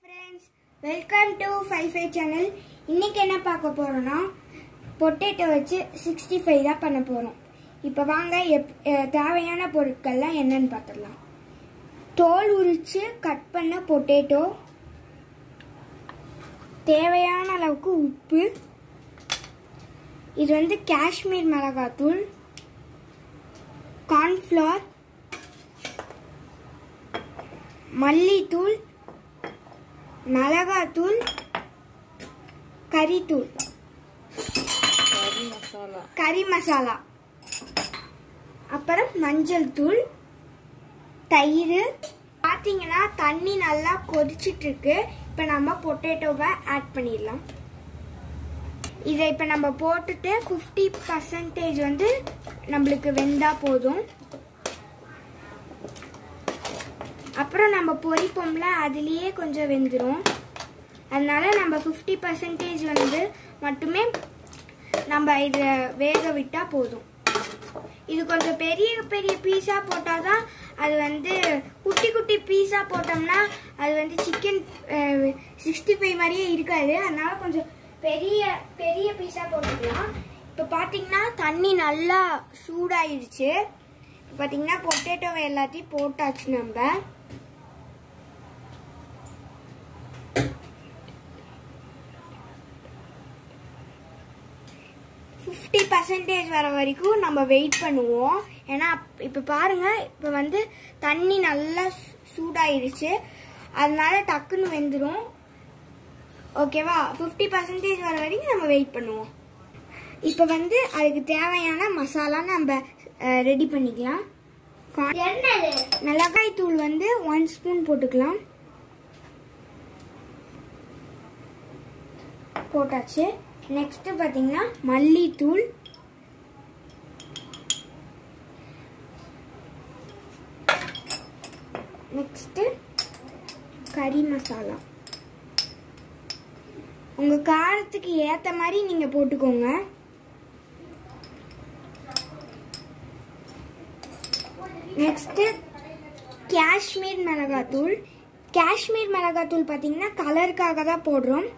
Friends welcome to five five channel இன்னைக்கு என்ன பார்க்க போறோம்னா பொட்டேட்டோ வச்சு சிக்ஸ்டி ஃபைவ் தான் பண்ண போகிறோம் இப்போ வாங்க எப் அஹ் தேவையான பொருட்கள்லாம் என்னன்னு பார்த்துடலாம் தோல் உரித்து கட் பண்ண பொட்டேட்டோ தேவையான அளவுக்கு உப்பு இது வந்து காஷ்மீர் மிளகாத்தூள் கார்ன்ஃப்ளவர் மல்லித்தூள் மிளகாத்தூள் கறித்தூள் கறி மசாலா கறி மசாலா அப்புறம் மஞ்சள் தூள் தயிர் பார்த்தீங்கன்னா தண்ணி நல்லா கொதிச்சிட்டு இருக்கு இப்போ நம்ம பொட்டேட்டோவை ஆட் பண்ணிடலாம் இதை இப்போ நம்ம போட்டுட்டு ஃபிஃப்டி பர்சன்டேஜ் வந்து நம்மளுக்கு வெந்தா போதும் அப்புறம் நம்ம பொரிப்போம்ல அதுலேயே கொஞ்சம் வெந்துடும் அதனால நம்ம ஃபிஃப்டி பர்சன்டேஜ் வந்து மட்டுமே நம்ம இதை வேக விட்டால் போதும் இது கொஞ்சம் பெரிய பெரிய பீஸாக போட்டால் தான் அது வந்து குட்டி குட்டி பீஸாக போட்டோம்னா அது வந்து சிக்கன் சிக்ஸ்டி ஃபைவ் மாதிரியே இருக்காது அதனால கொஞ்சம் பெரிய பெரிய பீஸாக போட்டுக்கலாம் இப்போ பார்த்தீங்கன்னா தண்ணி நல்லா சூடாயிடுச்சு பார்த்தீங்கன்னா பொட்டேட்டோவை எல்லாத்தையும் போட்டாச்சு நம்ம ஃபிஃப்டி பர்சன்டேஜ் வர வரைக்கும் நம்ம வெயிட் பண்ணுவோம் ஏன்னா இப்போ பாருங்க இப்போ வந்து தண்ணி நல்லா சூ- சூடாயிருச்சு அதனால டக்குன்னு வெந்துடும் ஓகேவா ஃபிஃப்டி பர்சன்டேஜ் வர வரைக்கும் நம்ம வெயிட் பண்ணுவோம் இப்போ வந்து அதுக்கு தேவையான மசாலா நம்ம ரெடி பண்ணிக்கலாம் கா- மிளகாய் தூள் வந்து ஒன் ஸ்பூன் போட்டுக்கலாம் போட்டாச்சு நெக்ஸ்ட் பார்த்தீங்கன்னா மல்லித்தூள் நெக்ஸ்ட் கறி மசாலா உங்க காரத்துக்கு ஏத்த மாதிரி நீங்க போட்டுக்கோங்க நெக்ஸ்ட் காஷ்மீர் மிளகாத்தூள் காஷ்மீர் மிளகாத்தூள் பார்த்தீங்கன்னா கலருக்காக தான் போடுறோம்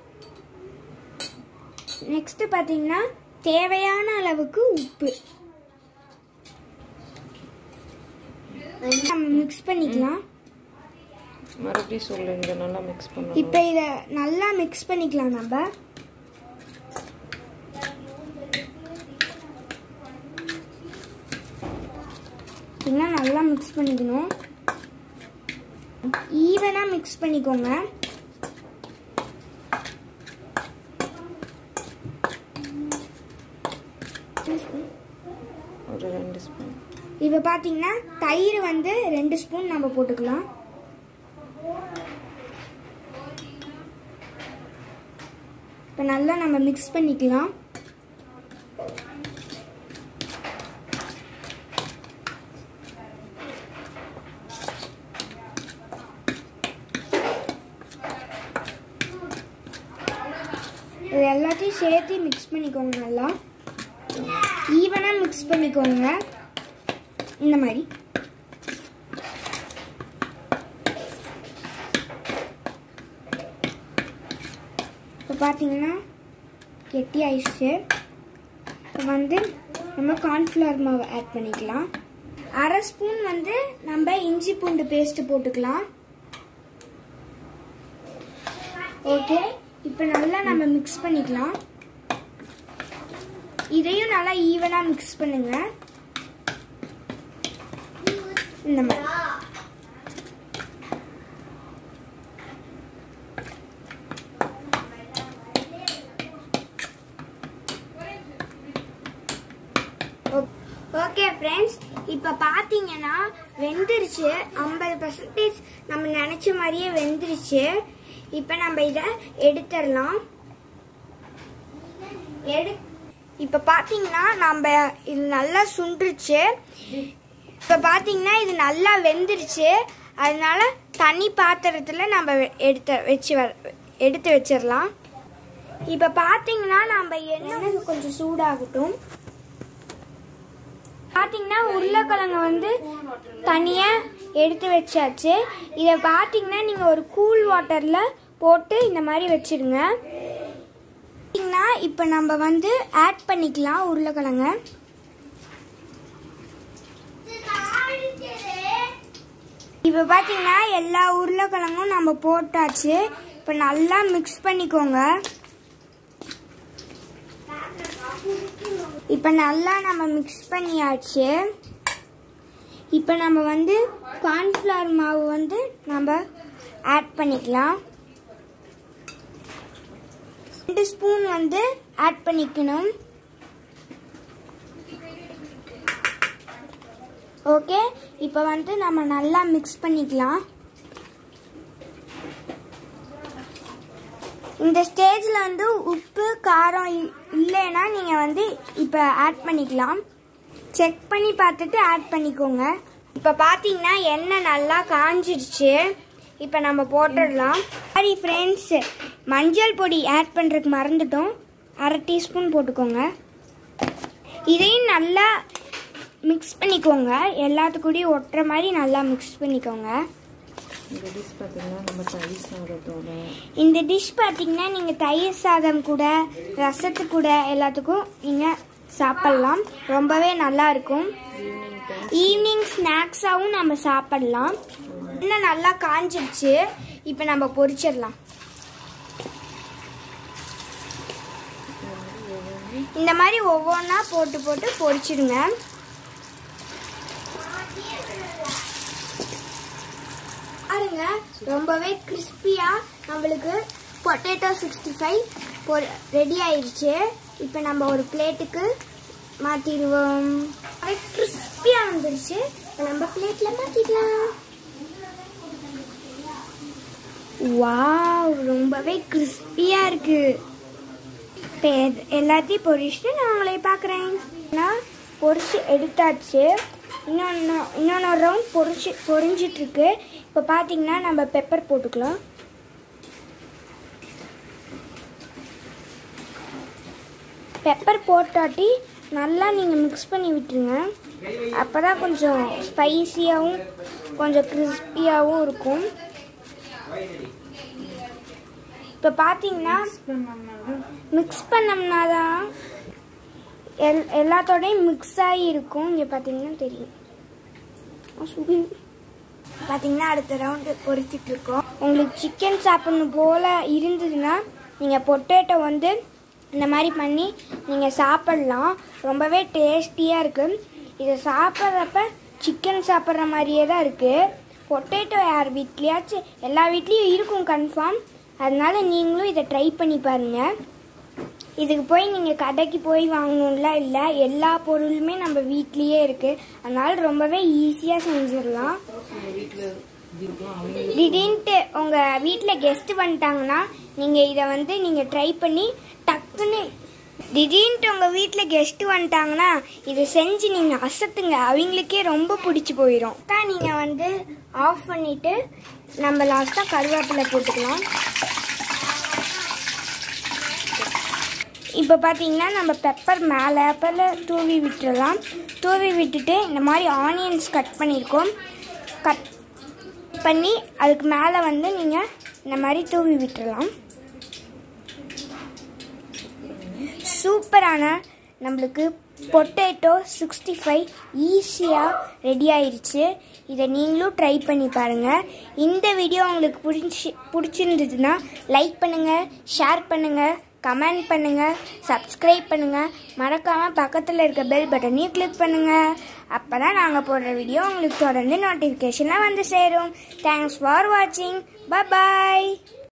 நெக்ஸ்ட் பார்த்தீங்கன்னா தேவையான அளவுக்கு உப்பு நம்ம மிக்ஸ் பண்ணிக்கலாம் மறுபடியும் சொல்லுங்க நல்லா மிக்ஸ் பண்ணணும் இப்போ இதை நல்லா மிக்ஸ் பண்ணிக்கலாம் நம்ம இன்னும் நல்லா மிக்ஸ் பண்ணிக்கணும் ஈவனாக மிக்ஸ் பண்ணிக்கோங்க ஒரு ரெண்டு ஸ்பூன் இப்போ பார்த்தீங்கன்னா தயிர் வந்து ரெண்டு ஸ்பூன் நம்ம போட்டுக்கலாம் இப்போ நல்லா நம்ம மிக்ஸ் பண்ணிக்கலாம் இது எல்லாத்தையும் சேர்த்து மிக்ஸ் பண்ணிக்கோங்க நல்லா ஈவனாக மிக்ஸ் பண்ணிக்கோங்க இந்த மாதிரி இப்போ பார்த்தீங்கன்னா கெட்டி ஆயிடுச்சு இப்போ வந்து நம்ம கார்ன்ஃப்ளவர் மாவு ஆட் பண்ணிக்கலாம் அரை ஸ்பூன் வந்து நம்ம இஞ்சி பூண்டு பேஸ்ட் போட்டுக்கலாம் ஓகே இப்போ நல்லா நம்ம மிக்ஸ் பண்ணிக்கலாம் இதையும் நல்லா ஈவனாக மிக்ஸ் பண்ணுங்க இந்த மாதிரி ஓகே ஃப்ரெண்ட்ஸ் இப்போ பார்த்தீங்கன்னா வெந்துருச்சு ஐம்பது பர்சன்டேஜ் நம்ம நினச்ச மாதிரியே வெந்துருச்சு இப்போ நம்ம இதை எடுத்துடலாம் எடு இப்போ பார்த்தீங்கன்னா நம்ம இது நல்லா சுண்டுருச்சு இப்போ பார்த்தீங்கன்னா இது நல்லா வெந்துருச்சு அதனால தனி பாத்திரத்தில் நம்ம வெ- எடுத்து வச்சு வர எடுத்து வச்சிடலாம் இப்போ பார்த்தீங்கன்னா நம்ம எண்ணெய் கொஞ்சம் சூடாகட்டும் பார்த்தீங்கன்னா உருளைக்கிழங்கு வந்து தனியாக எடுத்து வச்சாச்சு இதை பார்த்தீங்கன்னா நீங்கள் ஒரு கூல் வாட்டரில் போட்டு இந்த மாதிரி வச்சிடுங்க பார்த்தீங்கன்னா இப்போ நம்ம வந்து ஆட் பண்ணிக்கலாம் உருளைக்கிழங்க இப்போ பார்த்தீங்கன்னா எல்லா உருளைக்கிழங்கும் நம்ம போட்டாச்சு இப்போ நல்லா மிக்ஸ் பண்ணிக்கோங்க இப்போ நல்லா நம்ம மிக்ஸ் பண்ணியாச்சு இப்போ நம்ம வந்து கார்ன்ஃப்ளவர் மாவு வந்து நம்ம ஆட் பண்ணிக்கலாம் ரெண்டு ஸ்பூன் வந்து ஆட் பண்ணிக்கணும் ஓகே இப்போ வந்து நம்ம நல்லா மிக்ஸ் பண்ணிக்கலாம் இந்த ஸ்டேஜில் வந்து உப்பு காரம் இ- இல்லைன்னா நீங்கள் வந்து இப்போ ஆட் பண்ணிக்கலாம் செக் பண்ணி பார்த்துட்டு ஆட் பண்ணிக்கோங்க இப்போ பார்த்தீங்கன்னா எண்ணெய் நல்லா காஞ்சிடுச்சு இப்போ நம்ம போட்டுடலாம் சாரி ஃப்ரெண்ட்ஸ் மஞ்சள் பொடி ஆட் பண்ணுறதுக்கு மறந்துட்டோம் அரை டீஸ்பூன் போட்டுக்கோங்க இதையும் நல்லா மிக்ஸ் பண்ணிக்கோங்க எல்லாத்துக்கூடயும் ஒட்டுற மாதிரி நல்லா மிக்ஸ் பண்ணிக்கோங்க இந்த டிஷ் பார்த்தீங்கன்னா நம்ம தயிர் சாதத்தோட இந்த டிஷ் பார்த்தீங்கன்னா நீங்கள் தயிர் சாதம் கூட ரசத்து கூட எல்லாத்துக்கும் நீங்கள் சாப்பிட்லாம் ரொம்பவே நல்லா இருக்கும் ஈவினிங் டைம் ஈவினிங் ஸ்நாக்ஸாகவும் நம்ம சாப்பிடலாம் இன்னும் நல்லா காஞ்சிடுச்சு இப்போ நம்ம பொரிச்சிடலாம் இந்த மாதிரி ஒவ்வொன்றா போட்டு போட்டு பொரிச்சிடுங்க பாருங்க ரொம்பவே கிறிஸ்பியாக நம்மளுக்கு பொட்டேட்டோ சிக்ஸ்டி ஃபைவ் ரெடி ஆயிடுச்சு இப்போ நம்ம ஒரு பிளேட்டுக்கு மாற்றிடுவோம் கிறிஸ்பியாக வந்துருச்சு இப்போ நம்ம பிளேட்டில் மாற்றிக்கலாம் வாவ் ரொம்பவே கிறிஸ்பியாக இருக்குது இப்போ எது- எல்லாத்தையும் பொரிச்சுட்டு நான் உங்களை பார்க்குறேன் நான் பொரிச்சு எடுத்தாச்சு இன்னொன்று இன்னொன்று ரவுண்ட் பொரிச்சு பொரிஞ்சிட்ருக்கு இப்போ பார்த்தீங்கன்னா நம்ம பெப்பர் போட்டுக்கலாம் பெப்பர் போட்டாட்டி நல்லா நீங்கள் மிக்ஸ் பண்ணி விட்டுருங்க அப்போ தான் கொஞ்சம் ஸ்பைசியாகவும் கொஞ்சம் கிறிஸ்பியாகவும் இருக்கும் இப்போ பார்த்தீங்கன்னா மிக்ஸ் பண்ணோம்னா தான் எல் எல்லாத்தோடையும் மிக்ஸ் ஆகி இருக்கும் இங்கே பார்த்தீங்கன்னா தெரியும் ஆ, சுபி. பார்த்தீங்கன்னா அடுத்த ரவுண்டு பொரிச்சிட்டு இருக்கோம் உங்களுக்கு சிக்கன் சாப்பிடணும் போல இருந்ததுன்னா நீங்கள் பொட்டேட்டோ வந்து இந்த மாதிரி பண்ணி நீங்கள் சாப்பிடலாம் ரொம்பவே டேஸ்டியாக இருக்குது இதை சாப்பிட்றப்ப சிக்கன் சாப்பிட்ற மாதிரியே தான் இருக்குது பொட்டேட்டோ யார் வீட்லேயாச்சும் எல்லா வீட்லேயும் இருக்கும் கன்ஃபார்ம் அதனால நீங்களும் இதை ட்ரை பண்ணி பாருங்கள் இதுக்கு போய் நீங்கள் கடைக்கு போய் வாங்கணும்லாம் இல்லை எல்லா பொருளுமே நம்ம வீட்லேயே இருக்குது அதனால ரொம்பவே ஈஸியாக செஞ்சிடலாம் திடீர்னுட்டு உங்கள் வீட்டில் கெஸ்ட் வந்துட்டாங்கன்னா நீங்கள் இதை வந்து நீங்கள் ட்ரை பண்ணி டக்குன்னு திடீர்னுட்டு உங்கள் வீட்டில் கெஸ்ட் வந்துட்டாங்கன்னா இதை செஞ்சு நீங்கள் அசத்துங்க அவங்களுக்கே ரொம்ப பிடிச்சி போயிடும் தான் நீங்கள் வந்து ஆஃப் பண்ணிவிட்டு நம்ம லாஸ்ட்டாக கருவேப்பிலை போட்டுக்கலாம் இப்போ பார்த்தீங்கன்னா நம்ம பெப்பர் மேலே அப்பல தூவி விட்டுறலாம் தூவி விட்டுட்டு இந்த மாதிரி ஆனியன்ஸ் கட் பண்ணியிருக்கோம் கட் பண்ணி அதுக்கு மேலே வந்து நீங்கள் இந்த மாதிரி தூவி விட்டுறலாம் சூப்பரான நம்மளுக்கு பொட்டேட்டோ சிக்ஸ்டி ஃபைவ் ஈஸியாக ரெடி ஆயிருச்சு இதை நீங்களும் ட்ரை பண்ணி பாருங்கள் இந்த வீடியோ உங்களுக்கு பிடிச்சி பிடிச்சிருந்ததுன்னா லைக் பண்ணுங்கள் ஷேர் பண்ணுங்கள் கமெண்ட் பண்ணுங்கள் சப்ஸ்கிரைப் பண்ணுங்கள் மறக்காமல் பக்கத்தில் இருக்க பெல் பட்டனையும் கிளிக் பண்ணுங்கள் அப்போ தான் நாங்கள் போடுற வீடியோ உங்களுக்கு தொடர்ந்து நோட்டிஃபிகேஷனாக வந்து சேரும் தேங்க்ஸ் ஃபார் வாட்சிங் பாய்